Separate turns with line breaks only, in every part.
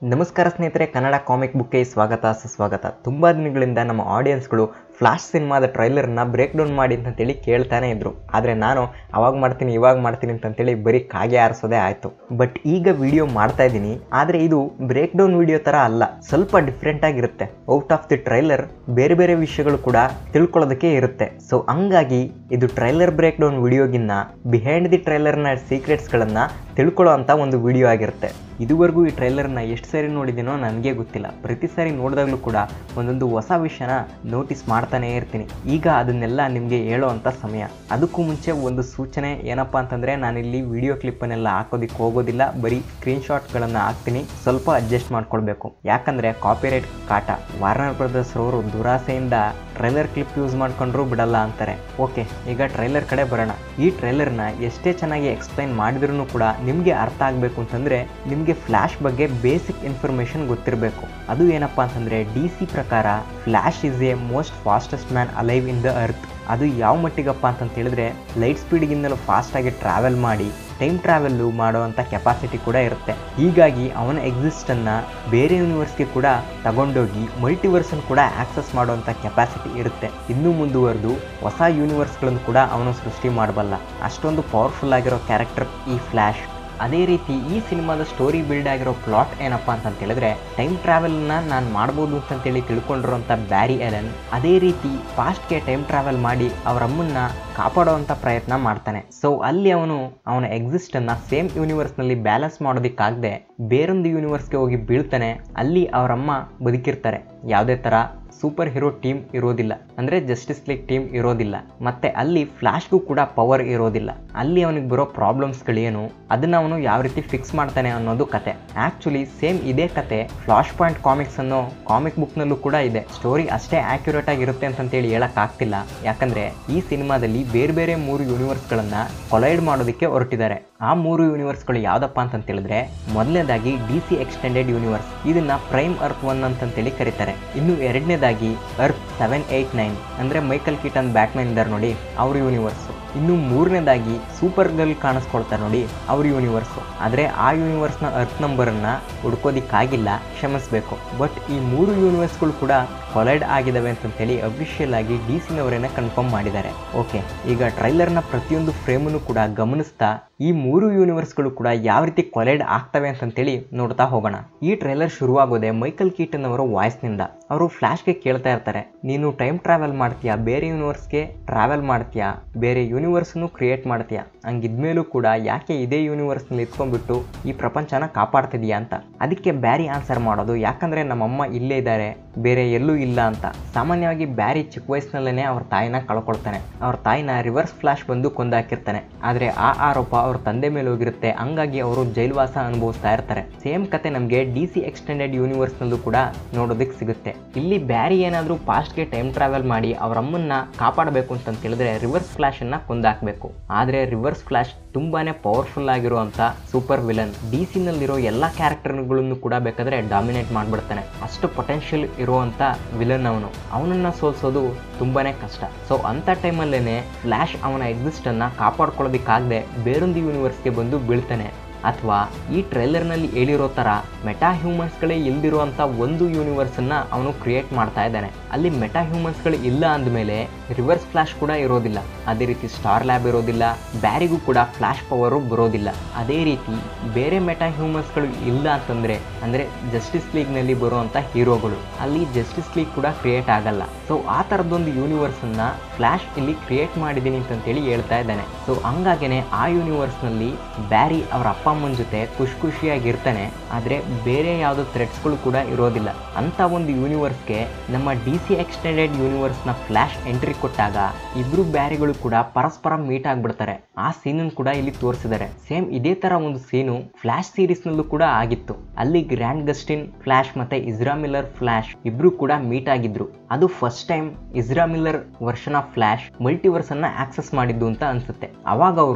ನಮಸ್ಕಾರ ಸ್ನೇಹಿತರೆ ಕನ್ನಡ ಕಾಮಿಕ್ ಬುಕ್ಗೆ ಸ್ವಾಗತ ಸುಸ್ವಾಗತ ತುಂಬ ದಿನಗಳಿಂದ ನಮ್ಮ ಆಡಿಯನ್ಸ್ಗಳು ಫ್ಲಾಶ್ ಸಿನಿಮಾದ ಟ್ರೈಲರ್ನ ಬ್ರೇಕ್ ಡೌನ್ ಮಾಡಿ ಅಂತಂತೇಳಿ ಕೇಳ್ತಾನೆ ಇದ್ರು ಆದರೆ ನಾನು ಅವಾಗ ಮಾಡ್ತೀನಿ ಇವಾಗ ಮಾಡ್ತೀನಿ ಅಂತಂತೇಳಿ ಬರೀ ಕಾಗೆ ಆರಿಸೋದೇ ಆಯಿತು ಬಟ್ ಈಗ ವಿಡಿಯೋ ಮಾಡ್ತಾ ಇದ್ದೀನಿ ಆದರೆ ಇದು ಬ್ರೇಕ್ ಡೌನ್ ವಿಡಿಯೋ ಥರ ಅಲ್ಲ ಸ್ವಲ್ಪ ಡಿಫ್ರೆಂಟ್ ಆಗಿರುತ್ತೆ ಔಟ್ ಆಫ್ ದಿ ಟ್ರೈಲರ್ ಬೇರೆ ಬೇರೆ ವಿಷಯಗಳು ಕೂಡ ತಿಳ್ಕೊಳ್ಳೋದಕ್ಕೆ ಇರುತ್ತೆ ಸೊ ಹಂಗಾಗಿ ಇದು ಟ್ರೈಲರ್ ಬ್ರೇಕ್ ಡೌನ್ ವಿಡಿಯೋಗಿನ್ನ ಬಿಹೈಂಡ್ ದಿ ಟ್ರೈಲರ್ನ ಸೀಕ್ರೆಟ್ಸ್ಗಳನ್ನು ತಿಳ್ಕೊಳ್ಳೋ ಅಂತ ಒಂದು ವಿಡಿಯೋ ಆಗಿರುತ್ತೆ ಇದುವರೆಗೂ ಈ ಟ್ರೈಲರ್ನ ಎಷ್ಟು ಸಾರಿ ನೋಡಿದ್ದೀನೋ ನನಗೆ ಗೊತ್ತಿಲ್ಲ ಪ್ರತಿ ಸಾರಿ ನೋಡಿದಾಗಲೂ ಕೂಡ ಒಂದೊಂದು ಹೊಸ ವಿಷಯನ ನೋಟಿಸ್ ಮಾಡ್ತಾನೇ ಇರ್ತೀನಿ ಈಗ ಅದನ್ನೆಲ್ಲ ನಿಮಗೆ ಹೇಳೋ ಅಂಥ ಸಮಯ ಅದಕ್ಕೂ ಮುಂಚೆ ಒಂದು ಸೂಚನೆ ಏನಪ್ಪ ಅಂತಂದರೆ ನಾನಿಲ್ಲಿ ವಿಡಿಯೋ ಕ್ಲಿಪ್ಪನ್ನೆಲ್ಲ ಹಾಕೋದಿಕ್ಕೆ ಹೋಗೋದಿಲ್ಲ ಬರೀ ಸ್ಕ್ರೀನ್ಶಾಟ್ಗಳನ್ನು ಹಾಕ್ತೀನಿ ಸ್ವಲ್ಪ ಅಡ್ಜಸ್ಟ್ ಮಾಡ್ಕೊಳ್ಬೇಕು ಯಾಕಂದರೆ ಕಾಪಿರೈಟ್ ಕಾಟ ವಾರ್ನರ್ ಬ್ರದರ್ಸ್ ಅವರು ದುರಾಸೆಯಿಂದ ಟ್ರೈಲರ್ ಕ್ಲಿಪ್ ಯೂಸ್ ಮಾಡ್ಕೊಂಡ್ರು ಬಿಡಲ್ಲ ಅಂತಾರೆ ಓಕೆ ಈಗ ಟ್ರೈಲರ್ ಕಡೆ ಬರೋಣ ಈ ಟ್ರೈಲರ್ನ ಎಷ್ಟೇ ಚೆನ್ನಾಗಿ ಎಕ್ಸ್ಪ್ಲೈನ್ ಮಾಡಿದ್ರೂ ಕೂಡ ನಿಮಗೆ ಅರ್ಥ ಆಗಬೇಕು ಅಂತಂದರೆ ನಿಮಗೆ ಫ್ಲ್ಯಾಶ್ ಬಗ್ಗೆ ಬೇಸಿಕ್ ಇನ್ಫಾರ್ಮೇಷನ್ ಗೊತ್ತಿರಬೇಕು ಅದು ಏನಪ್ಪ ಅಂತಂದರೆ ಡಿ ಸಿ ಪ್ರಕಾರ Flash is a most fastest man alive in the earth ಅದು ಯಾವ ಮಟ್ಟಿಗಪ್ಪ ಅಂತಂತ ಹೇಳಿದ್ರೆ ಲೈಟ್ ಸ್ಪೀಡ್ಗಿಂತಲೂ ಫಾಸ್ಟಾಗಿ ಟ್ರಾವೆಲ್ ಮಾಡಿ ಟೈಮ್ ಟ್ರಾವೆಲ್ಲು ಮಾಡುವಂಥ ಕೆಪಾಸಿಟಿ ಕೂಡ ಇರುತ್ತೆ ಹೀಗಾಗಿ ಅವನ ಎಕ್ಸಿಸ್ಟನ್ನು ಬೇರೆ ಯೂನಿವರ್ಸ್ಗೆ ಕೂಡ ತಗೊಂಡೋಗಿ ಮಲ್ಟಿವರ್ಸನ್ನು ಕೂಡ ಆಕ್ಸೆಸ್ ಮಾಡುವಂಥ ಕೆಪಾಸಿಟಿ ಇರುತ್ತೆ ಇನ್ನೂ ಮುಂದುವರೆದು ಹೊಸ ಯೂನಿವರ್ಸ್ಗಳನ್ನು ಕೂಡ ಅವನು ಸೃಷ್ಟಿ ಮಾಡಬಲ್ಲ ಅಷ್ಟೊಂದು ಪವರ್ಫುಲ್ ಆಗಿರೋ ಕ್ಯಾರೆಕ್ಟರ್ ಈ ಫ್ಲ್ಯಾಶ್ ಅದೇ ರೀತಿ ಈ ಸಿನಿಮಾದ ಸ್ಟೋರಿ ಬಿಲ್ಡ್ ಆಗಿರೋ ಪ್ಲಾಟ್ ಏನಪ್ಪ ಅಂತ ಹೇಳಿದ್ರೆ ಟೈಮ್ ಟ್ರಾವೆಲ್ನ ನಾನು ಮಾಡ್ಬೋದು ಅಂತಂತೇಳಿ ತಿಳ್ಕೊಂಡಿರೋಂಥ ಬ್ಯಾರಿ ಎಲನ್ ಅದೇ ರೀತಿ ಫಾಸ್ಟ್ಗೆ ಟೈಮ್ ಟ್ರಾವೆಲ್ ಮಾಡಿ ಅವರ ಅಮ್ಮನ್ನ ಕಾಪಾಡುವಂಥ ಪ್ರಯತ್ನ ಮಾಡ್ತಾನೆ ಸೊ ಅಲ್ಲಿ ಅವನು ಅವನ ಎಕ್ಸಿಸ್ಟನ್ನು ಸೇಮ್ ಯೂನಿವರ್ಸ್ನಲ್ಲಿ ಬ್ಯಾಲೆನ್ಸ್ ಮಾಡೋದಕ್ಕಾಗದೆ ಬೇರೊಂದು ಯೂನಿವರ್ಸ್ಗೆ ಹೋಗಿ ಬೀಳ್ತಾನೆ ಅಲ್ಲಿ ಅವರಮ್ಮ ಬದುಕಿರ್ತಾರೆ ಯಾವುದೇ ಥರ ಸೂಪರ್ ಹೀರೋ ಟೀಮ್ ಇರೋದಿಲ್ಲ ಅಂದರೆ ಜಸ್ಟಿಸ್ ಲೀಗ್ ಟೀಮ್ ಇರೋದಿಲ್ಲ ಮತ್ತೆ ಅಲ್ಲಿ ಫ್ಲ್ಯಾಶ್ಗೂ ಕೂಡ ಪವರ್ ಇರೋದಿಲ್ಲ ಅಲ್ಲಿ ಅವನಿಗೆ ಬರೋ ಪ್ರಾಬ್ಲಮ್ಸ್ಗಳೇನು ಅದನ್ನು ಅವನು ಯಾವ ರೀತಿ ಫಿಕ್ಸ್ ಮಾಡ್ತಾನೆ ಅನ್ನೋದು ಕತೆ ಆ್ಯಕ್ಚುಲಿ ಸೇಮ್ ಇದೇ ಕತೆ ಫ್ಲಾಶ್ ಪಾಯಿಂಟ್ ಕಾಮಿಕ್ಸ್ ಅನ್ನೋ ಕಾಮಿಕ್ ಬುಕ್ನಲ್ಲೂ ಕೂಡ ಇದೆ ಸ್ಟೋರಿ ಅಷ್ಟೇ ಆ್ಯಕ್ಯುರೇಟ್ ಆಗಿರುತ್ತೆ ಅಂತಂತೇಳಿ ಹೇಳೋಕ್ಕಾಗ್ತಿಲ್ಲ ಯಾಕಂದರೆ ಈ ಸಿನಿಮಾದಲ್ಲಿ ಬೇರೆ ಬೇರೆ ಮೂರು ಯೂನಿವರ್ಸ್ಗಳನ್ನು ಕೊಲೈಡ್ ಮಾಡೋದಕ್ಕೆ ಹೊರಟಿದ್ದಾರೆ ಆ ಮೂರು ಯೂನಿವರ್ಸ್ಗಳು ಯಾವುದಪ್ಪ ಅಂತ ಹೇಳಿದ್ರೆ ಮೊದಲನೇದಾಗಿ ಡಿ ಸಿ ಎಕ್ಸ್ಟೆಂಡೆಡ್ ಯೂನಿವರ್ಸ್ ಇದನ್ನ ಪ್ರೈಮ್ ಅರ್ತ್ ಒನ್ ಅಂತಂತೇಳಿ ಕರೀತಾರೆ ಇನ್ನು ಎರಡನೇದಾಗಿ ಅರ್ತ್ ಸೆವೆನ್ ಏಯ್ಟ್ ನೈನ್ ಅಂದರೆ ಮೈಕಲ್ ಕೀಟನ್ ಬ್ಯಾಟ್ಮನ್ ಇದ್ದಾರೆ ನೋಡಿ ಅವ್ರ ಯೂನಿವರ್ಸು ಇನ್ನು ಮೂರನೇದಾಗಿ ಸೂಪರ್ ಗರ್ಲ್ ಕಾಣಿಸ್ಕೊಳ್ತಾರೆ ನೋಡಿ ಅವ್ರ ಯೂನಿವರ್ಸು ಆದರೆ ಆ ಯೂನಿವರ್ಸ್ನ ಅರ್ತ್ ನಂಬರನ್ನು ಹುಡ್ಕೋದಿಕ್ಕಾಗಿಲ್ಲ ಕ್ಷಮಿಸಬೇಕು ಬಟ್ ಈ ಮೂರು ಯೂನಿವರ್ಸ್ಗಳು ಕೂಡ ಕೊಲೈಡ್ ಆಗಿದ್ದಾವೆ ಅಂತಂತೇಳಿ ಅಫಿಷಿಯಲ್ ಆಗಿ ಡಿ ಸಿನವರೇನೆ ಕನ್ಫರ್ಮ್ ಮಾಡಿದ್ದಾರೆ ಓಕೆ ಈಗ ಟ್ರೈಲರ್ನ ಪ್ರತಿಯೊಂದು ಫ್ರೇಮನ್ನು ಕೂಡ ಗಮನಿಸ್ತಾ ಈ ಮೂರು ಯೂನಿವರ್ಸ್ಗಳು ಕೂಡ ಯಾವ ರೀತಿ ಕೊಲೈಡ್ ಆಗ್ತವೆ ಅಂತಂತೇಳಿ ನೋಡ್ತಾ ಹೋಗೋಣ ಈ ಟ್ರೈಲರ್ ಶುರುವಾಗೋದೆ ಮೈಕಲ್ ಕೀಟನ್ ಅವರ ವಾಯ್ಸ್ನಿಂದ ಅವರು ಫ್ಲ್ಯಾಶ್ಗೆ ಕೇಳ್ತಾ ಇರ್ತಾರೆ ನೀನು ಟೈಮ್ ಟ್ರಾವೆಲ್ ಮಾಡ್ತೀಯಾ ಬೇರೆ ಯೂನಿವರ್ಸ್ಗೆ ಟ್ರಾವೆಲ್ ಮಾಡ್ತೀಯಾ ಬೇರೆ ಯೂನಿವರ್ಸ್ನು ಕ್ರಿಯೇಟ್ ಮಾಡ್ತೀಯಾ ಹಂಗಿದ್ಮೇಲೂ ಕೂಡ ಯಾಕೆ ಇದೇ ಯೂನಿವರ್ಸ್ನಲ್ಲಿ ಇಟ್ಕೊಂಡ್ಬಿಟ್ಟು ಈ ಪ್ರಪಂಚನ ಕಾಪಾಡ್ತಿದ್ಯಾ ಅಂತ ಅದಕ್ಕೆ ಬ್ಯಾರಿ ಆನ್ಸರ್ ಮಾಡೋದು ಯಾಕಂದರೆ ನಮ್ಮಮ್ಮ ಇಲ್ಲೇ ಇದ್ದಾರೆ ಬೇರೆ ಎಲ್ಲೂ ಇಲ್ಲ ಅಂತ ಸಾಮಾನ್ಯವಾಗಿ ಬ್ಯಾರಿ ಚಿಕ್ಕ ವಯಸ್ಸಿನಲ್ಲೇ ಅವ್ರ ತಾಯಿನ ಕಳ್ಕೊಳ್ತಾನೆ ಅವ್ರ ತಾಯಿನ ರಿವರ್ಸ್ ಫ್ಲಾಶ್ ಬಂದು ಕೊಂದಾಕಿರ್ತಾನೆ ಆದರೆ ಆ ಆರೋಪ ಅವ್ರ ತಂದೆ ಮೇಲೆ ಹೋಗಿರುತ್ತೆ ಹಂಗಾಗಿ ಅವರು ಜೈಲ್ವಾಸ ಅನುಭವಿಸ್ತಾ ಇರ್ತಾರೆ ಸೇಮ್ ಕತೆ ನಮಗೆ ಡಿ ಸಿ ಎಕ್ಸ್ಟೆಂಡೆಡ್ ಯೂನಿವರ್ಸ್ನಲ್ಲೂ ಕೂಡ ನೋಡೋದಕ್ಕೆ ಸಿಗುತ್ತೆ ಇಲ್ಲಿ ಬ್ಯಾರಿ ಏನಾದರೂ ಪಾಸ್ಟ್ಗೆ ಟೈಮ್ ಟ್ರಾವೆಲ್ ಮಾಡಿ ಅವ್ರ ಅಮ್ಮನ್ನ ಕಾಪಾಡಬೇಕು ಅಂತ ಹೇಳಿದ್ರೆ ರಿವರ್ಸ್ ಫ್ಲಾಶನ್ನು ಕೊಂದಾಕಬೇಕು ಆದರೆ ರಿವರ್ಸ್ ಫ್ಲಾಶ್ ತುಂಬಾನೇ ಪವರ್ಫುಲ್ ಆಗಿರುವಂಥ ಸೂಪರ್ ವಿಲನ್ ಡಿ ಸಿನಲ್ಲಿರೋ ಎಲ್ಲ ಕ್ಯಾರೆಕ್ಟರ್ಗಳನ್ನು ಕೂಡ ಬೇಕಾದರೆ ಡಾಮಿನೇಟ್ ಮಾಡಿಬಿಡ್ತಾನೆ ಅಷ್ಟು ಪೊಟೆನ್ಷಿಯಲ್ ಇರುವಂಥ ವಿಲನ್ ಅವನು ಅವನನ್ನು ಸೋಲ್ಸೋದು ತುಂಬಾನೇ ಕಷ್ಟ ಸೊ ಅಂಥ ಟೈಮಲ್ಲೇ ಫ್ಲ್ಯಾಶ್ ಅವನ ಎಕ್ಸಿಸ್ಟನ್ನು ಕಾಪಾಡ್ಕೊಳ್ಳೋದಕ್ಕಾಗದೆ ಬೇರೊಂದು ಯೂನಿವರ್ಸ್ಗೆ ಬಂದು ಬೀಳ್ತಾನೆ ಅಥವಾ ಈ ಟ್ರೈಲರ್ನಲ್ಲಿ ಹೇಳಿರೋ ಥರ ಮೆಟಾ ಹ್ಯೂಮನ್ಸ್ಗಳೇ ಇಲ್ದಿರುವಂಥ ಒಂದು ಯೂನಿವರ್ಸನ್ನು ಅವನು ಕ್ರಿಯೇಟ್ ಮಾಡ್ತಾ ಇದ್ದಾನೆ ಅಲ್ಲಿ ಮೆಟಾ ಹ್ಯೂಮನ್ಸ್ಗಳು ಇಲ್ಲ ಅಂದಮೇಲೆ ರಿವರ್ಸ್ ಫ್ಲಾಶ್ ಕೂಡ ಇರೋದಿಲ್ಲ ಅದೇ ರೀತಿ ಸ್ಟಾರ್ ಲ್ಯಾಬ್ ಇರೋದಿಲ್ಲ ಬ್ಯಾರಿಗೂ ಕೂಡ ಫ್ಲಾಶ್ ಪವರು ಬರೋದಿಲ್ಲ ಅದೇ ರೀತಿ ಬೇರೆ ಮೆಟಾ ಹ್ಯೂಮನ್ಸ್ಗಳು ಇಲ್ಲ ಅಂತಂದರೆ ಅಂದರೆ ಜಸ್ಟಿಸ್ ಲೀಗ್ನಲ್ಲಿ ಬರುವಂಥ ಹೀರೋಗಳು ಅಲ್ಲಿ ಜಸ್ಟಿಸ್ ಲೀಗ್ ಕೂಡ ಕ್ರಿಯೇಟ್ ಆಗಲ್ಲ ಸೊ ಆ ಥರದ್ದೊಂದು ಯೂನಿವರ್ಸನ್ನು ಫ್ಲ್ಯಾಶ್ ಇಲ್ಲಿ ಕ್ರಿಯೇಟ್ ಮಾಡಿದ್ದೀನಿ ಅಂತಂತೇಳಿ ಹೇಳ್ತಾ ಇದ್ದಾನೆ ಸೊ ಹಂಗಾಗೇ ಆ ಯೂನಿವರ್ಸ್ನಲ್ಲಿ ಬ್ಯಾರಿ ಅವರ ಅಪ್ಪ ಅಮ್ಮನ ಜೊತೆ ಖುಷಿ ಖುಷಿಯಾಗಿರ್ತಾನೆ ಆದರೆ ಬೇರೆ ಯಾವುದೋ ಥ್ರೆಡ್ಸ್ಗಳು ಕೂಡ ಇರೋದಿಲ್ಲ ಅಂಥ ಒಂದು ಯೂನಿವರ್ಸ್ಗೆ ನಮ್ಮ ಡಿ ಸಿ ಎಕ್ಸ್ಟೆಂಡೆಡ್ ಯೂನಿವರ್ಸ್ನ ಫ್ಲ್ಯಾಶ್ ಎಂಟ್ರಿ ಕೊಟ್ಟಾಗ ಇಬ್ರು ಬ್ಯಾರಿಗಳು ಕೂಡ ಪರಸ್ಪರ ಮೀಟ್ ಆಗಿಬಿಡ್ತಾರೆ ಆ ಸೀನನ್ನು ಕೂಡ ಇಲ್ಲಿ ತೋರಿಸಿದ್ದಾರೆ ಸೇಮ್ ಇದೇ ಥರ ಒಂದು ಸೀನು ಫ್ಲ್ಯಾಶ್ ಸೀರೀಸ್ನಲ್ಲೂ ಕೂಡ ಆಗಿತ್ತು ಅಲ್ಲಿ ಗ್ರ್ಯಾಂಡ್ ಗಸ್ಟಿನ್ ಫ್ಲ್ಯಾಶ್ ಮತ್ತೆ ಇಸ್ರಾ ಮಿಲ್ಲರ್ ಫ್ಲ್ಯಾಶ್ ಇಬ್ರು ಕೂಡ ಮೀಟ್ ಆಗಿದ್ರು ಅದು first time Ezra Miller version of Flash multiverse ಅನ್ನ ಆಕ್ಸೆಸ್ ಮಾಡಿದ್ದು ಅಂತ ಅನ್ಸುತ್ತೆ ಅವಾಗ ಅವರು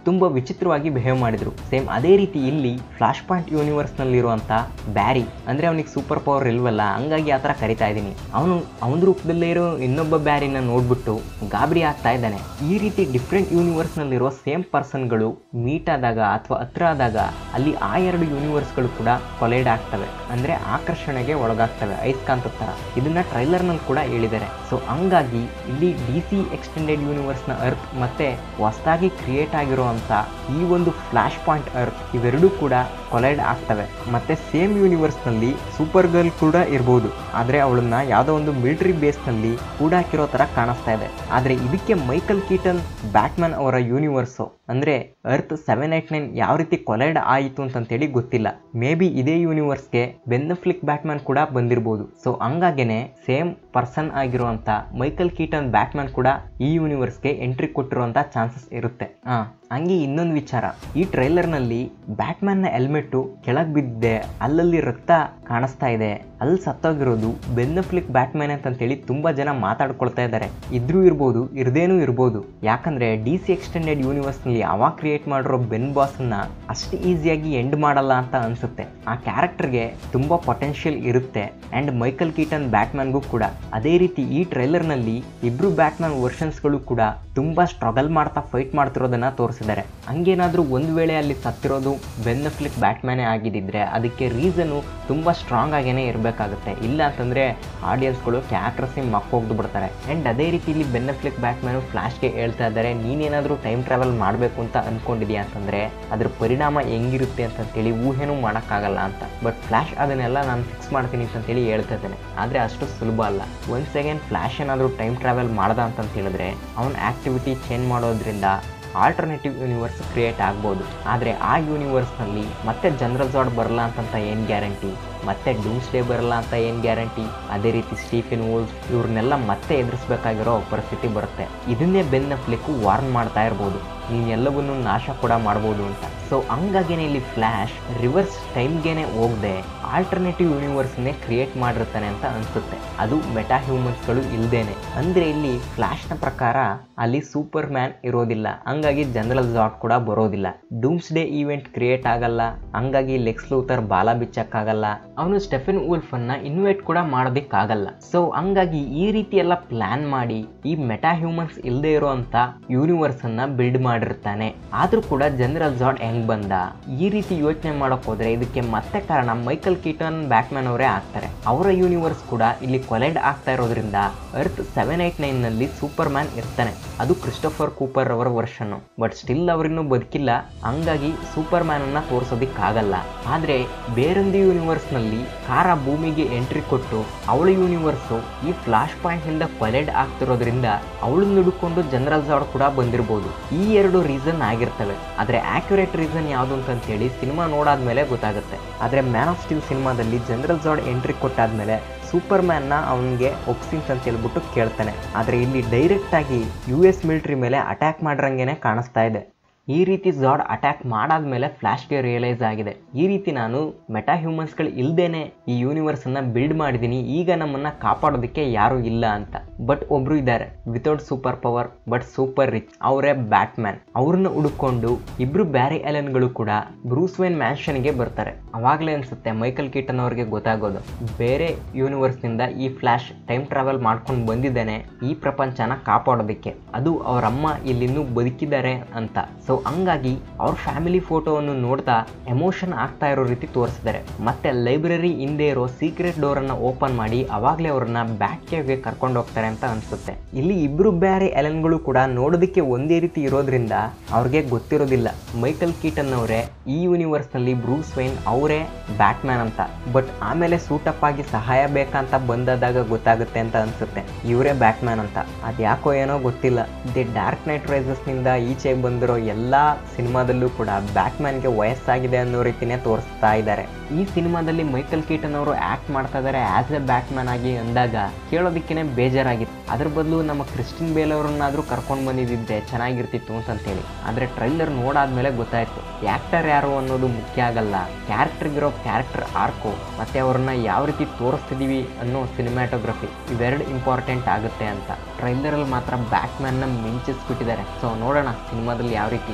ತುಂಬ ವಿಚಿತ್ರವಾಗಿ ಬಿಹೇವ್ ಮಾಡಿದ್ರು ಸೇಮ್ ಅದೇ ರೀತಿ ಇಲ್ಲಿ ಫ್ಲಾಶ್ ಪಾಯಿಂಟ್ ಯೂನಿವರ್ಸ್ನಲ್ಲಿರುವಂಥ ಬ್ಯಾರಿ ಅಂದರೆ ಅವನಿಗೆ ಸೂಪರ್ ಪವರ್ ಇಲ್ವಲ್ಲ ಹಂಗಾಗಿ ಆ ಥರ ಕರಿತಾ ಇದ್ದೀನಿ ಅವನು ಅವನ ರೂಪದಲ್ಲೇ ಇರೋ ಇನ್ನೊಬ್ಬ ಬ್ಯಾರಿನ ನೋಡ್ಬಿಟ್ಟು ಗಾಬರಿ ಆಗ್ತಾ ಇದ್ದಾನೆ ಈ ರೀತಿ ಡಿಫ್ರೆಂಟ್ ಯೂನಿವರ್ಸ್ನಲ್ಲಿರೋ ಸೇಮ್ ಪರ್ಸನ್ಗಳು ಮೀಟ್ ಆದಾಗ ಅಥವಾ ಹತ್ರ ಆದಾಗ ಅಲ್ಲಿ ಆ ಎರಡು ಯೂನಿವರ್ಸ್ಗಳು ಕೂಡ ಕೊಲೈಡ್ ಆಗ್ತವೆ ಅಂದರೆ ಆಕರ್ಷಣೆಗೆ ಒಳಗಾಗ್ತವೆ ಐಸ್ಕಾಂತ ಥರ ಇದನ್ನ ಟ್ರೈಲರ್ನಲ್ಲಿ ಕೂಡ ಹೇಳಿದ್ದಾರೆ ಸೊ ಹಂಗಾಗಿ ಇಲ್ಲಿ ಡಿ ಸಿ ಎಕ್ಸ್ಟೆಂಡೆಡ್ ಯೂನಿವರ್ಸ್ನ ಅರ್ತ್ ಮತ್ತೆ ಹೊಸದಾಗಿ ಕ್ರಿಯೇಟ್ ಆಗಿರುವಂಥ ಈ ಒಂದು ಫ್ಲಾಶ್ ಪಾಯಿಂಟ್ ಅರ್ತ್ ಇವೆರಡೂ ಕೂಡ ಕೊಲೈಡ್ ಆಗ್ತವೆ ಮತ್ತೆ ಸೇಮ್ ಯೂನಿವರ್ಸ್ನಲ್ಲಿ ಸೂಪರ್ ಗರ್ಲ್ ಕೂಡ ಇರ್ಬೋದು ಆದರೆ ಅವಳನ್ನ ಯಾವುದೋ ಒಂದು ಮಿಲಿಟರಿ ಬೇಸ್ನಲ್ಲಿ ಕೂಡ ಹಾಕಿರೋ ಥರ ಕಾಣಿಸ್ತಾ ಇದೆ ಆದರೆ ಇದಕ್ಕೆ ಮೈಕಲ್ ಕೀಟನ್ ಬ್ಯಾಟ್ಮನ್ ಅವರ ಯೂನಿವರ್ಸು ಅಂದರೆ ಅರ್ತ್ ಸೆವೆನ್ ಏಟ್ ನೈನ್ ಯಾವ ರೀತಿ ಕೊಲೈಡ್ ಆಯಿತು ಅಂತಂತೇಳಿ ಗೊತ್ತಿಲ್ಲ ಮೇ ಬಿ ಇದೇ ಯೂನಿವರ್ಸ್ಗೆ ಬೆನ್ನಫ್ಲಿಕ್ ಬ್ಯಾಟ್ಮ್ಯಾನ್ ಕೂಡ ಬಂದಿರ್ಬೋದು ಸೊ ಹಂಗಾಗೇನೆ ಸೇಮ್ ಪರ್ಸನ್ ಆಗಿರುವಂಥ ಮೈಕಲ್ ಕೀಟನ್ ಬ್ಯಾಟ್ಮ್ಯಾನ್ ಕೂಡ ಈ ಯೂನಿವರ್ಸ್ಗೆ ಎಂಟ್ರಿ ಕೊಟ್ಟಿರುವಂಥ ಚಾನ್ಸಸ್ ಇರುತ್ತೆ ಹಾಂ ಹಂಗೆ ಇನ್ನೊಂದು ವಿಚಾರ ಈ ಟ್ರೈಲರ್ನಲ್ಲಿ ಬ್ಯಾಟ್ಮ್ಯಾನ್ನ ಹೆಲ್ಮೆಟ್ಟು ಕೆಳಗೆ ಬಿದ್ದಿದೆ ಅಲ್ಲಲ್ಲಿ ರಕ್ತ ಕಾಣಿಸ್ತಾ ಇದೆ ಅಲ್ಲಿ ಸತ್ತೋಗಿರೋದು ಬೆನ್ನಫ್ಲಿಕ್ ಬ್ಯಾಟ್ಮ್ಯಾನ್ ಅಂತಂತೇಳಿ ತುಂಬ ಜನ ಮಾತಾಡ್ಕೊಳ್ತಾ ಇದ್ದಾರೆ ಇದ್ರೂ ಇರ್ಬೋದು ಇರದೇನೂ ಇರ್ಬೋದು ಯಾಕಂದ್ರೆ ಡಿ ಸಿ ಎಕ್ಸ್ಟೆಂಡೆಡ್ ಯೂನಿವರ್ಸ್ನಲ್ಲಿ ಅವಾಗ ಕ್ರಿಯೇಟ್ ಮಾಡಿರೋ ಬೆನ್ ಬಾಸನ್ನ ಅಷ್ಟು ಈಸಿಯಾಗಿ ಎಂಡ್ ಮಾಡಲ್ಲ ಅಂತ ಅನ್ಸುತ್ತೆ ಆ ಕ್ಯಾರೆಕ್ಟರ್ಗೆ ತುಂಬ ಪೊಟೆನ್ಷಿಯಲ್ ಇರುತ್ತೆ ಆ್ಯಂಡ್ ಮೈಕಲ್ ಕೀಟನ್ ಬ್ಯಾಟ್ಮ್ಯಾನ್ಗೂ ಕೂಡ ಅದೇ ರೀತಿ ಈ ಟ್ರೈಲರ್ನಲ್ಲಿ ಇಬ್ರು ಬ್ಯಾಟ್ಮ್ಯಾನ್ ವರ್ಷನ್ಸ್ಗಳು ಕೂಡ ತುಂಬ ಸ್ಟ್ರಗಲ್ ಮಾಡ್ತಾ ಫೈಟ್ ಮಾಡ್ತಿರೋದನ್ನ ತೋರಿಸಿದ್ದಾರೆ ಹಂಗೇನಾದರೂ ಒಂದು ವೇಳೆ ಅಲ್ಲಿ ಸತ್ತಿರೋದು ಬೆನ್ನಫ್ಲಿಕ್ ಬ್ಯಾಟ್ಮ್ಯಾನೇ ಆಗಿದ್ದಿದ್ರೆ ಅದಕ್ಕೆ ರೀಸನು ತುಂಬ ಸ್ಟ್ರಾಂಗ್ ಆಗೇನೆ ಇರಬೇಕಾಗುತ್ತೆ ಇಲ್ಲ ಅಂತಂದರೆ ಆಡಿಯನ್ಸ್ಗಳು ಕ್ಯಾರೆಕ್ಟರ್ಸಿ ಮಕ್ಕೋಗ್ದು ಬಿಡ್ತಾರೆ ಆ್ಯಂಡ್ ಅದೇ ರೀತಿ ಇಲ್ಲಿ ಬೆನ್ನಫ್ಲಿಕ್ ಬ್ಯಾಟ್ಮ್ಯಾನು ಫ್ಲಾಶ್ಗೆ ಹೇಳ್ತಾ ಇದ್ದಾರೆ ನೀನೇನಾದರೂ ಟೈಮ್ ಟ್ರಾವೆಲ್ ಮಾಡಬೇಕು ಅಂತ ಅಂದ್ಕೊಂಡಿದ್ಯಾ ಅಂತಂದರೆ ಅದ್ರ ಪರಿಣಾಮ ಹೆಂಗಿರುತ್ತೆ ಅಂತಂತೇಳಿ ಊಹೆನೂ ಮಾಡೋಕ್ಕಾಗಲ್ಲ ಅಂತ ಬಟ್ ಫ್ಲ್ಯಾಶ್ ಅದನ್ನೆಲ್ಲ ನಾನು ಫಿಕ್ಸ್ ಮಾಡ್ತೀನಿ ಅಂತಂತೇಳಿ ಹೇಳ್ತಾ ಇದ್ದೇನೆ ಆದರೆ ಅಷ್ಟು ಸುಲಭ ಅಲ್ಲ ಒಂದು ಸೆಕೆಂಡ್ ಫ್ಲ್ಯಾಶ್ ಏನಾದರೂ ಟೈಮ್ ಟ್ರಾವೆಲ್ ಮಾಡ್ದ ಅಂತಂತ ಹೇಳಿದ್ರೆ ಅವನ ಆ್ಯಕ್ಟಿವಿಟಿ ಚೇಂಜ್ ಮಾಡೋದ್ರಿಂದ ಆಲ್ಟರ್ನೇಟಿವ್ ಯೂನಿವರ್ಸ್ ಕ್ರಿಯೇಟ್ ಆಗ್ಬೋದು ಆದರೆ ಆ ಯೂನಿವರ್ಸ್ನಲ್ಲಿ ಮತ್ತೆ ಜನರಲ್ ಜಾಡ್ ಬರಲ್ಲ ಅಂತಂತ ಏನು ಗ್ಯಾರಂಟಿ ಮತ್ತೆ ಡೂಮ್ಸ್ ಡೇ ಬರಲ್ಲ ಅಂತ ಏನು ಗ್ಯಾರಂಟಿ ಅದೇ ರೀತಿ ಸ್ಟೀಫಿನ್ ವೂಲ್ಸ್ ಇವ್ರನ್ನೆಲ್ಲ ಮತ್ತೆ ಎದುರಿಸ್ಬೇಕಾಗಿರೋ ಪರಿಸ್ಥಿತಿ ಬರುತ್ತೆ ಇದನ್ನೇ ಬೆನ್ನಫ್ಲಿಕ್ಕು ವಾರ್ನ್ ಮಾಡ್ತಾ ಇರ್ಬೋದು ನೀನು ಎಲ್ಲವನ್ನೂ ನಾಶ ಕೂಡ ಮಾಡ್ಬೋದು ಅಂತ ಸೊ ಹಂಗಾಗೇನೆ ಇಲ್ಲಿ ಫ್ಲ್ಯಾಶ್ ರಿವರ್ಸ್ ಟೈಮ್ಗೇನೆ ಹೋಗದೆ ಆಲ್ಟರ್ನೇಟಿವ್ ಯೂನಿವರ್ಸ್ನೇ ಕ್ರಿಯೇಟ್ ಮಾಡಿರ್ತಾನೆ ಅಂತ ಅನಿಸುತ್ತೆ ಅದು ಮೆಟಾ ಹ್ಯೂಮನ್ಸ್ಗಳು ಇಲ್ದೇನೆ ಅಂದರೆ ಇಲ್ಲಿ ಫ್ಲ್ಯಾಶ್ನ ಪ್ರಕಾರ ಅಲ್ಲಿ ಸೂಪರ್ ಮ್ಯಾನ್ ಇರೋದಿಲ್ಲ ಹಂಗಾಗಿ ಜನರಲ್ ಜಾಟ್ ಕೂಡ ಬರೋದಿಲ್ಲ ಡೂಮ್ಸ್ ಡೇ ಈವೆಂಟ್ ಕ್ರಿಯೇಟ್ ಆಗಲ್ಲ ಹಂಗಾಗಿ ಲೆಕ್ಸ್ ಲೂಥರ್ ಬಾಲ ಬಿಚ್ಚಕ್ಕಾಗಲ್ಲ ಅವನು ಸ್ಟೆಫನ್ ಉಲ್ಫ್ ಅನ್ನ ಇನ್ವೈಟ್ ಕೂಡ ಮಾಡೋದಕ್ಕಾಗಲ್ಲ ಸೊ ಹಂಗಾಗಿ ಈ ರೀತಿ ಎಲ್ಲ ಪ್ಲಾನ್ ಮಾಡಿ ಈ ಮೆಟಾ ಹ್ಯೂಮನ್ಸ್ ಇಲ್ಲದೆ ಇರುವಂತ ಯೂನಿವರ್ಸ್ ಅನ್ನ ಬಿಲ್ಡ್ ಮಾಡಿರ್ತಾನೆ ಆದ್ರೂ ಕೂಡ ಜನರಲ್ ಜಾಡ್ ಹೆಂಗ್ ಬಂದ ಈ ರೀತಿ ಯೋಚನೆ ಮಾಡಕ್ ಹೋದ್ರೆ ಇದಕ್ಕೆ ಮತ್ತೆ ಕಾರಣ ಮೈಕಲ್ ಕೀಟನ್ ಬ್ಯಾಟ್ಮ್ಯಾನ್ ಅವರೇ ಆಗ್ತಾರೆ ಅವರ ಯೂನಿವರ್ಸ್ ಕೂಡ ಇಲ್ಲಿ ಕೊಲೈಡ್ ಆಗ್ತಾ ಇರೋದ್ರಿಂದ ಅರ್ತ್ ಸೆವೆನ್ ಏಟ್ ನೈನ್ ನಲ್ಲಿ ಸೂಪರ್ ಮ್ಯಾನ್ ಇರ್ತಾನೆ ಅದು ಕ್ರಿಸ್ಟೋಫರ್ ಕೂಪರ್ ಅವರ ವರ್ಷನ್ ಬಟ್ ಸ್ಟಿಲ್ ಅವರಿನ್ನೂ ಬದುಕಿಲ್ಲ ಹಂಗಾಗಿ ಸೂಪರ್ ಮ್ಯಾನ್ ಅನ್ನ ತೋರಿಸೋದಿಕ್ಕಾಗಲ್ಲ ಆದ್ರೆ ಬೇರೊಂದು ಯೂನಿವರ್ಸ್ ನಲ್ಲಿ ಕಾರ ಭೂಮಿಗೆ ಎಂಟ್ರಿ ಕೊಟ್ಟು ಅವಳ ಯೂನಿವರ್ಸು ಈ ಫ್ಲಾಶ್ ಪಾಯಿಂಟ್ ನಿಂದ ಕೊಲೆಡ್ ಆಗ್ತಿರೋದ್ರಿಂದ ಅವಳನ್ನ ಹಿಡ್ಕೊಂಡು ಜನರಲ್ ಜಾಡ್ ಕೂಡ ಬಂದಿರಬಹುದು ಈ ಎರಡು ರೀಸನ್ ಆಗಿರ್ತವೆ ಆದ್ರೆ ಆಕ್ಯುರೇಟ್ ರೀಸನ್ ಯಾವುದು ಅಂತಂತೇಳಿ ಸಿನಿಮಾ ನೋಡಾದ್ಮೇಲೆ ಗೊತ್ತಾಗುತ್ತೆ ಆದ್ರೆ ಮ್ಯಾನ್ ಆಫ್ ಸ್ಟೀಲ್ ಸಿನಿಮಾದಲ್ಲಿ ಜನರಲ್ ಜಾಡ್ ಎಂಟ್ರಿ ಕೊಟ್ಟಾದ್ಮೇಲೆ ಸೂಪರ್ ಮ್ಯಾನ್ನ ಅವನಿಗೆ ಒಪ್ಸಿನ್ಸ್ ಅಂತ ಹೇಳ್ಬಿಟ್ಟು ಕೇಳ್ತಾನೆ ಆದರೆ ಇಲ್ಲಿ ಡೈರೆಕ್ಟಾಗಿ ಯು ಎಸ್ ಮಿಲಿಟ್ರಿ ಮೇಲೆ ಅಟ್ಯಾಕ್ ಮಾಡಿರಂಗೆನೆ ಕಾಣಿಸ್ತಾ ಇದೆ ಈ ರೀತಿ ಜಾಡ್ ಅಟ್ಯಾಕ್ ಮಾಡಾದ್ಮೇಲೆ ಫ್ಲಾಶ್ಗೆ ರಿಯಲೈಸ್ ಆಗಿದೆ ಈ ರೀತಿ ನಾನು ಮೆಟಾ ಹ್ಯೂಮನ್ಸ್ಗಳು ಇಲ್ದೇನೆ ಈ ಯೂನಿವರ್ಸನ್ನು ಬಿಲ್ಡ್ ಮಾಡಿದ್ದೀನಿ ಈಗ ನಮ್ಮನ್ನು ಕಾಪಾಡೋದಕ್ಕೆ ಯಾರೂ ಇಲ್ಲ ಅಂತ ಬಟ್ ಒಬ್ರು ಇದ್ದಾರೆ without super power but super rich ಅವರೇ ಬ್ಯಾಟ್ಮ್ಯಾನ್ ಅವ್ರನ್ನ ಹುಡುಕೊಂಡು ಇಬ್ರು ಬ್ಯಾರಿ ಎಲೆನ್ಗಳು ಕೂಡ ಬ್ರೂಸ್ ವೇನ್ ಮ್ಯಾನ್ಷನ್ಗೆ ಬರ್ತಾರೆ ಅವಾಗಲೇ ಅನ್ಸುತ್ತೆ ಮೈಕಲ್ ಕೀಟನ್ ಅವ್ರಿಗೆ ಗೊತ್ತಾಗೋದು ಬೇರೆ ಯೂನಿವರ್ಸ್ನಿಂದ ಈ ಫ್ಲಾಶ್ ಟೈಮ್ ಟ್ರಾವೆಲ್ ಮಾಡ್ಕೊಂಡು ಬಂದಿದ್ದಾನೆ ಈ ಪ್ರಪಂಚನ ಕಾಪಾಡೋದಕ್ಕೆ ಅದು ಅವರಮ್ಮ ಇಲ್ಲಿನ್ನೂ ಬದುಕಿದ್ದಾರೆ ಅಂತ ಸೊ ಹಂಗಾಗಿ ಅವ್ರ ಫ್ಯಾಮಿಲಿ ಫೋಟೋವನ್ನು ನೋಡ್ತಾ ಎಮೋಷನ್ ಆಗ್ತಾ ಇರೋ ರೀತಿ ತೋರಿಸಿದ್ದಾರೆ ಮತ್ತೆ ಲೈಬ್ರರಿ ಹಿಂದೆ ಇರೋ ಸೀಕ್ರೆಟ್ ಡೋರ್ ಅನ್ನ ಓಪನ್ ಮಾಡಿ ಅವಾಗಲೇ ಅವ್ರನ್ನ ಬ್ಯಾಕ್ ಕೇವ್ಗೆ ಕರ್ಕೊಂಡು ಹೋಗ್ತಾರೆ ಅಂತ ಅನ್ಸುತ್ತೆ ಇಲ್ಲಿ ಇಬ್ರು ಬೇರೆ ಎಲೆನ್ಗಳು ಕೂಡ ನೋಡೋದಕ್ಕೆ ಒಂದೇ ರೀತಿ ಇರೋದ್ರಿಂದ ಅವ್ರಿಗೆ ಗೊತ್ತಿರೋದಿಲ್ಲ ಮೈಕಲ್ ಕೀಟನ್ ಅವರೇ ಈ ಯೂನಿವರ್ಸ್ ನಲ್ಲಿ ಬ್ರೂಸ್ ವೈನ್ ಅವರೇ ಬ್ಯಾಟ್ಮ್ಯಾನ್ ಅಂತ ಬಟ್ ಆಮೇಲೆ ಸೂಟಪ್ ಆಗಿ ಸಹಾಯ ಬೇಕಂತ ಬಂದಾದಾಗ ಗೊತ್ತಾಗುತ್ತೆ ಅಂತ ಅನ್ಸುತ್ತೆ ಇವರೇ ಬ್ಯಾಟ್ಮ್ಯಾನ್ ಅಂತ ಅದ್ಯಾಕೋ ಏನೋ ಗೊತ್ತಿಲ್ಲ ದಿ ಡಾರ್ಕ್ ನೈಟ್ ರೈಸಸ್ ನಿಂದ ಈಚೆ ಬಂದಿರೋ ಎಲ್ಲಾ ಸಿನಿಮಾದಲ್ಲೂ ಕೂಡ ಬ್ಯಾಟ್ಮ್ಯಾನ್ಗೆ ವಯಸ್ಸಾಗಿದೆ ಅನ್ನೋ ರೀತಿನೇ ತೋರಿಸ್ತಾ ಇದ್ದಾರೆ ಈ ಸಿನಿಮಾದಲ್ಲಿ ಮೈಕಲ್ ಕೀಟನ್ ಅವರು ಆಕ್ಟ್ ಮಾಡ್ತಾ ಇದ್ದಾರೆ ಆಸ್ ಎ ಬ್ಯಾಟ್ಮ್ಯಾನ್ ಆಗಿ ಅಂದಾಗ ಕೇಳೋದಕ್ಕೇನೆ ಬೇಜಾರಾಗಿತ್ತು ಅದ್ರ ಬದಲು ನಮ್ಮ ಕ್ರಿಸ್ಟಿನ್ ಬೇಲ್ ಅವರನ್ನಾದ್ರೂ ಕರ್ಕೊಂಡು ಬಂದಿದ್ದೆ ಚೆನ್ನಾಗಿರ್ತಿತ್ತು ಅಂತಂತೇಳಿ ಆದ್ರೆ ಟ್ರೈಲರ್ ನೋಡಾದ್ಮೇಲೆ ಗೊತ್ತಾಯ್ತು ಆಕ್ಟರ್ ಯಾರು ಅನ್ನೋದು ಮುಖ್ಯ ಆಗಲ್ಲ ಕ್ಯಾರೆಕ್ಟರ್ಗಿರೋ ಕ್ಯಾರೆಕ್ಟರ್ ಆರ್ಕು ಮತ್ತೆ ಅವ್ರನ್ನ ಯಾವ ರೀತಿ ತೋರಿಸ್ತಿದೀವಿ ಅನ್ನೋ ಸಿನಿಮ್ಯಾಟೋಗ್ರಫಿ ಇವೆರಡು ಇಂಪಾರ್ಟೆಂಟ್ ಆಗುತ್ತೆ ಅಂತ ಟ್ರೈಲರಲ್ಲಿ ಮಾತ್ರ ಬ್ಯಾಟ್ಮ್ಯಾನ್ನ ಮಿಂಚಿಸ್ಬಿಟ್ಟಿದ್ದಾರೆ ಸೊ ನೋಡೋಣ ಸಿನಿಮಾದಲ್ಲಿ ಯಾವ ರೀತಿ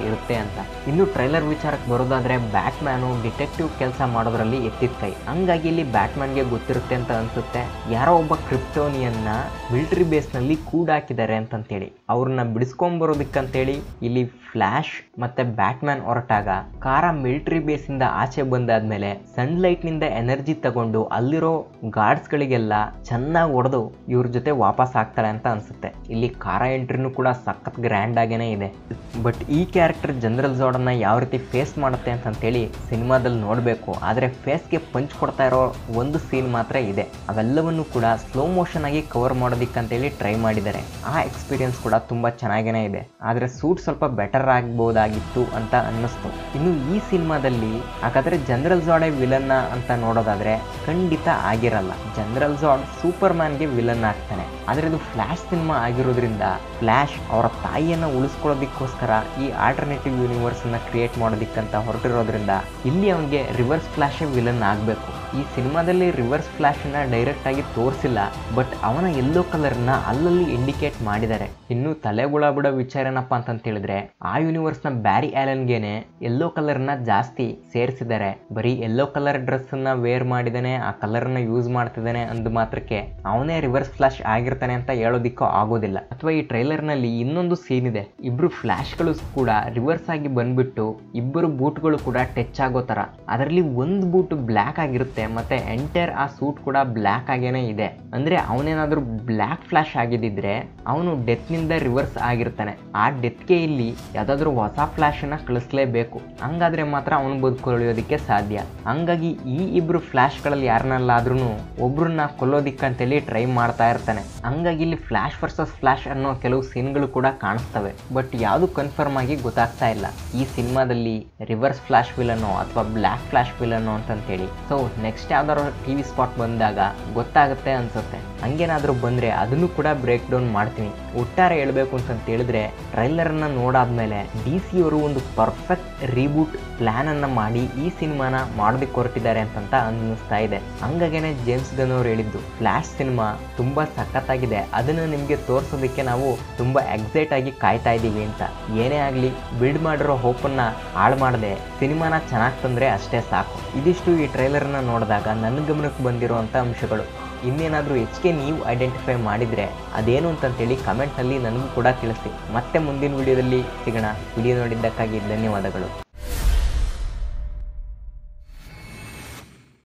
ಇರುತ್ತೆ ಅಂತ ಇನ್ನು ಟ್ರೈಲರ್ ವಿಚಾರಕ್ಕೆ ಬರೋದಾದ್ರೆ ಬ್ಯಾಟ್ಮ್ಯಾನು ಡಿಟೆಕ್ಟಿವ್ ಕೆಲಸ ಮಾಡೋದ್ರಲ್ಲಿ ಎತ್ತಿದ ಕೈ ಹಂಗಾಗಿ ಇಲ್ಲಿ ಬ್ಯಾಟ್ಮ್ಯಾನ್ಗೆ ಗೊತ್ತಿರುತ್ತೆ ಅಂತ ಅನ್ಸುತ್ತೆ ಯಾರೋ ಒಬ್ಬ ಕ್ರಿಪ್ಟೋನಿಯನ್ನ ಮಿಲಿಟರಿ ಬೇಸ್ನಲ್ಲಿ ಕೂಡಾಕಿದ್ದಾರೆ ಅಂತಂತೇಳಿ ಅವ್ರನ್ನ ಬಿಡಿಸ್ಕೊಂಬರೋದಕ್ಕಂತೇಳಿ ಇಲ್ಲಿ ಫ್ಲ್ಯಾಶ್ ಮತ್ತೆ ಬ್ಯಾಟ್ಮ್ಯಾನ್ ಹೊರಟಾಗ ಕಾರ ಮಿಲಿಟರಿ ಬೇಸಿಂದ ಆಚೆ ಬಂದಾದ್ಮೇಲೆ ಸನ್ಲೈಟ್ ನಿಂದ ಎನರ್ಜಿ ತಗೊಂಡು ಅಲ್ಲಿರೋ ಗಾರ್ಡ್ಸ್ ಗಳಿಗೆಲ್ಲ ಚೆನ್ನಾಗಿ ಹೊಡೆದು ಇವ್ರ ಜೊತೆ ವಾಪಸ್ ಆಗ್ತಾಳೆ ಅಂತ ಅನ್ಸುತ್ತೆ ಇಲ್ಲಿ ಕಾರ ಎಂಟ್ರಿನೂ ಕೂಡ ಸಖತ್ ಗ್ರ್ಯಾಂಡ್ ಆಗೇನೆ ಇದೆ ಬಟ್ ಈ ಕ್ಯಾರೆಕ್ಟರ್ ಜನರಲ್ ಝೋಡನ್ನ ಯಾವ ರೀತಿ ಫೇಸ್ ಮಾಡುತ್ತೆ ಅಂತಂತೇಳಿ ಸಿನಿಮಾದಲ್ಲಿ ನೋಡಬೇಕು ಆದರೆ ಫೇಸ್ಗೆ ಪಂಚ್ ಕೊಡ್ತಾ ಇರೋ ಒಂದು ಸೀನ್ ಮಾತ್ರ ಇದೆ ಅವೆಲ್ಲವನ್ನು ಕೂಡ ಸ್ಲೋ ಮೋಷನ್ ಆಗಿ ಕವರ್ ಮಾಡೋದಿಕ್ಕಂತೇಳಿ ಟ್ರೈ ಮಾಡಿದ್ದಾರೆ ಆ ಎಕ್ಸ್ಪೀರಿಯನ್ಸ್ ಕೂಡ ತುಂಬ ಚೆನ್ನಾಗೇನೆ ಇದೆ ಆದರೆ ಸೂಟ್ ಸ್ವಲ್ಪ ಬೆಟರ್ ಆಗ್ಬೋದಾಗಿತ್ತು ಅಂತ ಅನ್ನಿಸ್ತು ಇನ್ನು ಈ ಸಿನಿಮಾದಲ್ಲಿ ಹಾಗಾದ್ರೆ ಜನರಲ್ ಝಾಡೆ ವಿಲನ್ನ ಅಂತ ನೋಡೋದಾದ್ರೆ ಖಂಡಿತ ಆಗಿರಲ್ಲ ಜನರಲ್ ಝಾಡ್ ಸೂಪರ್ ಮ್ಯಾನ್ಗೆ ವಿಲನ್ ಆಗ್ತಾನೆ ಆದರೆ ಇದು ಫ್ಲ್ಯಾಶ್ ಸಿನಿಮಾ ಆಗಿರೋದ್ರಿಂದ ಫ್ಲ್ಯಾಶ್ ಅವರ ತಾಯಿಯನ್ನು ಉಳಿಸ್ಕೊಳ್ಳೋದಕ್ಕೋಸ್ಕರ ಈ ಆಲ್ಟರ್ನೇಟಿವ್ ಯೂನಿವರ್ಸನ್ನ ಕ್ರಿಯೇಟ್ ಮಾಡೋದಕ್ಕಂತ ಹೊರಟಿರೋದ್ರಿಂದ ಇಲ್ಲಿ ಅವನಿಗೆ ರಿವರ್ಸ್ ಫ್ಲ್ಯಾಶೇ ವಿಲನ್ ಆಗಬೇಕು ಈ ಸಿನಿಮಾದಲ್ಲಿ ರಿವರ್ಸ್ ಫ್ಲ್ಯಾಶನ್ನ ಡೈರೆಕ್ಟ್ ಆಗಿ ತೋರಿಸಿಲ್ಲ ಬಟ್ ಅವನ ಯೆಲ್ಲೋ ಕಲರ್ನ ಅಲ್ಲಲ್ಲಿ ಇಂಡಿಕೇಟ್ ಮಾಡಿದ್ದಾರೆ ಇನ್ನು ತಲೆಗುಳ ಬಿಡೋ ವಿಚಾರ ಏನಪ್ಪ ಅಂತ ಹೇಳಿದ್ರೆ ಆ ಯೂನಿವರ್ಸ್ನ ಬ್ಯಾರಿ ಆ್ಯಲನ್ಗೇನೆ ಯೆಲ್ಲೋ ಕಲರ್ನ ಜಾಸ್ತಿ ಸೇರಿಸಿದ್ದಾರೆ ಬರೀ ಯೆಲ್ಲೋ ಕಲರ್ ಡ್ರೆಸ್ಸನ್ನ ವೇರ್ ಮಾಡಿದಾನೆ ಆ ಕಲರ್ನ ಯೂಸ್ ಮಾಡ್ತಿದ್ದಾನೆ ಅಂದ ಮಾತ್ರಕ್ಕೆ ಅವನೇ ರಿವರ್ಸ್ ಫ್ಲಾಶ್ ಆಗಿರ್ತಾನೆ ಅಂತ ಹೇಳೋದಿಕ್ಕೂ ಆಗೋದಿಲ್ಲ ಅಥವಾ ಈ ಟ್ರೈಲರ್ನಲ್ಲಿ ಇನ್ನೊಂದು ಸೀನ್ ಇದೆ ಇಬ್ರು ಫ್ಲಾಶ್ಗಳು ಕೂಡ ರಿವರ್ಸ್ ಆಗಿ ಬಂದ್ಬಿಟ್ಟು ಇಬ್ಬರು ಬೂಟ್ಗಳು ಕೂಡ ಟಚ್ ಆಗೋ ಥರ ಅದರಲ್ಲಿ ಒಂದು ಬೂಟ್ ಬ್ಲ್ಯಾಕ್ ಆಗಿರುತ್ತೆ ಮತ್ತೆ ಎಂಟೈರ್ ಆ ಸೂಟ್ ಕೂಡ ಬ್ಲ್ಯಾಕ್ ಆಗೇನೆ ಇದೆ ಅಂದ್ರೆ ಅವನೇನಾದ್ರೂ ಬ್ಲ್ಯಾಕ್ ಫ್ಲಾಶ್ ಆಗಿದ್ದಿದ್ರೆ ಅವನು ಡೆತ್ನಿಂದ ರಿವರ್ಸ್ ಆಗಿರ್ತಾನೆ ಆ ಡೆತ್ಗೆ ಇಲ್ಲಿ ಯಾವುದಾದ್ರೂ ಹೊಸ ಫ್ಲಾಶನ್ನ ಕಳಿಸ್ಲೇಬೇಕು ಹಂಗಾದ್ರೆ ಮಾತ್ರ ಅವನು ಬದುಕೊಳ್ಳೋದಕ್ಕೆ ಸಾಧ್ಯ ಹಂಗಾಗಿ ಈ ಇಬ್ರು ಫ್ಲಾಶ್ಗಳಲ್ಲಿ ಯಾರನ್ನಲ್ಲಾದ್ರೂ ಒಬ್ರನ್ನ ಕೊಲ್ಲೋದಿಕ್ಕಂತೇಳಿ ಟ್ರೈ ಮಾಡ್ತಾ ಇರ್ತಾನೆ ಹಂಗಾಗಿ ಇಲ್ಲಿ ಫ್ಲಾಶ್ ವರ್ಸಸ್ ಫ್ಲಾಶ್ ಅನ್ನೋ ಕೆಲವು ಸೀನ್ಗಳು ಕೂಡ ಕಾಣಿಸ್ತವೆ ಬಟ್ ಯಾವುದು ಕನ್ಫರ್ಮ್ ಆಗಿ ಗೊತ್ತಾಗ್ತಾ ಇಲ್ಲ ಈ ಸಿನಿಮಾದಲ್ಲಿ ರಿವರ್ಸ್ ಫ್ಲಾಶ್ ವಿಲನೋ ಅಥವಾ ಬ್ಲ್ಯಾಕ್ ಫ್ಲಾಶ್ ವಿಲನೋ ಅಂತಂತೇಳಿ ಸೊ ನೆಕ್ಸ್ಟ್ ಯಾವ್ದಾದ್ರು ಟಿ ವಿ ಸ್ಪಾಟ್ ಬಂದಾಗ ಗೊತ್ತಾಗುತ್ತೆ ಅನ್ಸುತ್ತೆ ಹಂಗೇನಾದ್ರೂ ಬಂದ್ರೆ ಅದನ್ನು ಕೂಡ ಬ್ರೇಕ್ ಡೌನ್ ಮಾಡ್ತೀನಿ ಒಟ್ಟಾರೆ ಹೇಳ್ಬೇಕು ಅಂತ ಹೇಳಿದ್ರೆ ಟ್ರೈಲರ್ನ ನೋಡಾದ್ಮೇಲೆ ಡಿ ಸಿ ಅವರು ಒಂದು ಪರ್ಫೆಕ್ಟ್ ರೀಬೂಟ್ ಪ್ಲಾನ್ ಅನ್ನ ಮಾಡಿ ಈ ಸಿನಿಮಾನ ಮಾಡೋದಕ್ಕೆ ಹೊರಟಿದ್ದಾರೆ ಅಂತಂತ ಅನ್ನಿಸ್ತಾ ಇದೆ ಹಂಗಾಗೇನೆ ಜೇಮ್ಸ್ ಗನ್ ಅವ್ರು ಹೇಳಿದ್ದು ಫ್ಲಾಶ್ ಸಿನಿಮಾ ತುಂಬಾ ಸಖತ್ತಾಗಿದೆ ಅದನ್ನು ನಿಮಗೆ ತೋರಿಸೋದಕ್ಕೆ ನಾವು ತುಂಬಾ ಎಕ್ಸೈಟ್ ಆಗಿ ಕಾಯ್ತಾ ಇದ್ದೀವಿ ಅಂತ ಏನೇ ಆಗಲಿ ಬಿಲ್ಡ್ ಮಾಡಿರೋ ಹೋಪನ್ನ ಹಾಳು ಮಾಡದೆ ಸಿನಿಮಾನ ಚೆನ್ನಾಗಿ ತಂದ್ರೆ ಅಷ್ಟೇ ಸಾಕು ಇದಿಷ್ಟು ಈ ಟ್ರೈಲರ್ನ ನೋಡಿದಾಗ ನನ್ನ ಗಮನಕ್ಕೆ ಬಂದಿರುವಂಥ ಅಂಶಗಳು ಇನ್ನೇನಾದರೂ ಹೆಚ್ಚಿಗೆ ನೀವು ಐಡೆಂಟಿಫೈ ಮಾಡಿದರೆ ಅದೇನು ಅಂತಂತೇಳಿ ಕಮೆಂಟ್ನಲ್ಲಿ ನನಗೂ ಕೂಡ ತಿಳಿಸಿ ಮತ್ತೆ ಮುಂದಿನ ವಿಡಿಯೋದಲ್ಲಿ ಸಿಗೋಣ ವಿಡಿಯೋ ನೋಡಿದ್ದಕ್ಕಾಗಿ ಧನ್ಯವಾದಗಳು